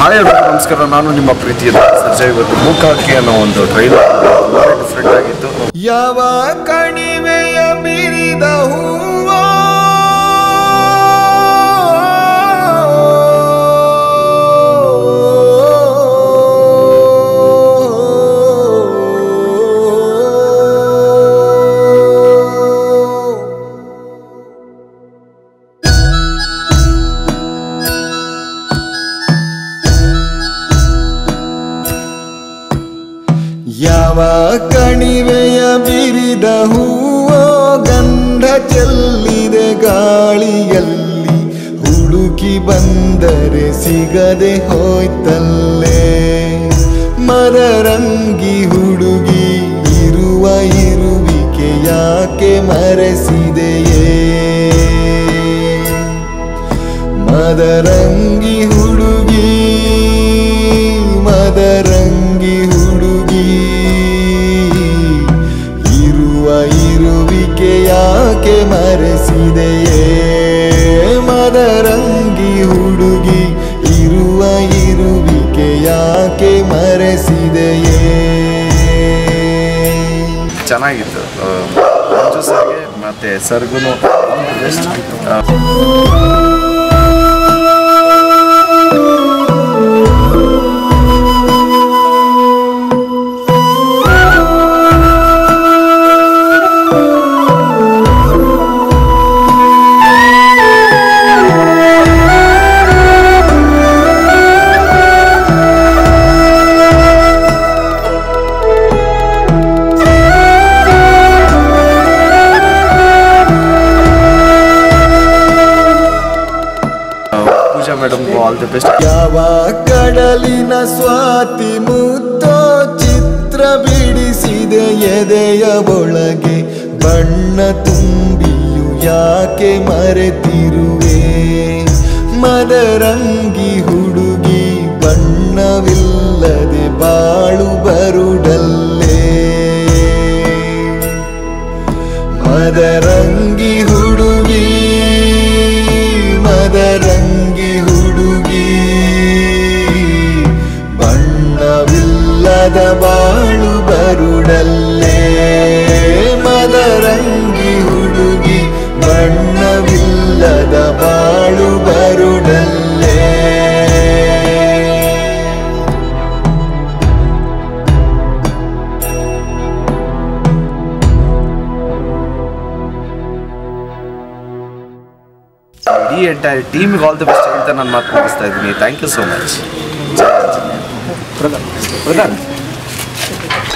hi ಎಲ್ಲರಿಗೂ ನಮಸ್ಕಾರ ನಾನು ನಿಮ್ಮ ಪ್ರೀತಿಯ ಸರ್ಜಾ ಇವತ್ತು ಮೂಕಾಕಿ ಅನ್ನೋ ಒಂದು ಟ್ರೈಲರ್ ಡಿಫ್ರೆಂಟ್ ಆಗಿತ್ತು ಯಾವ ಕಣಿವೆಯ ಬಿರಿದ ಹೂವೋ ಯಾವ ಕಣಿವೆಯ ಬಿರಿದ ಹೂವೋ ಗಂಧ ಚೆಲ್ಲಿದೆ ಗಾಳಿಯಲ್ಲಿ ಹುಡುಕಿ ಬಂದರೆ ಸಿಗದೆ ಹೋಯ್ತಲ್ಲೇ ಮರರಂಗಿ ಹುಡುಗಿ ಇರುವ ಇರುವಿಕೆ ಯಾಕೆ ಮರೆಸಿದೆಯೇ ಮದರಂಗಿ ಹುಡುಗಿ ಮದರಂಗಿ ಹುಡುಗಿ ಇರುವ ಇರುವಿಕೆ ಯಾಕೆ ಮರೆಸಿದೆಯೇ ಮದರಂಗಿ ಹುಡುಗಿ ಇರುವ ಇರುವಿಕೆ ಯಾಕೆ ಮರೆಸಿದೆಯೇ ಚೆನ್ನಾಗಿತ್ತು ಆ, ಮಂಜು ಸರ್ಗೆ ಮತ್ತೆ ಸರ್ಗು best Pooja madam all the best ಯಾವ ಕಡಲಿನ ಸ್ವಾತಿ ಮುತ್ತೋ ಚಿತ್ರ ಬಿಡಿಸಿದೆ ಎದೆಯ ಒಳಗೆ ಬಣ್ಣ ತುಂಬಿಯು ಯಾಕೆ ಮರೆತಿರುವೆ ಮದರಂಗಿ ಹುಡುಗಿ ಬಣ್ಣವಿಲ್ಲದೆ ಬಾಳು ಬರುಡಲ್ಲೇ ಮದರಂಗಿ ಹುಡುಗಿ ಮದರಂಗಿ ಹುಡುಗಿ ಬಣ್ಣವಿಲ್ಲದ ಬಾಳು ಬರುಡಲ್ಲೇ ಮದರಂಗಿ ಹುಡುಗಿ ಬಣ್ಣವಿಲ್ಲದ ಬಾಳು ಬರುಡಲ್ಲೇ ಇಡೀ ಎಂಟೈರ್ ಟೀಮಿಗೆ ಆಲ್ ದಿ ಬೆಸ್ಟ್ ಅಂತ ನಾನು ಮಾತು ಮುಗಿಸ್ತಾ ಇದ್ದೀನಿ thank you so much Pradhan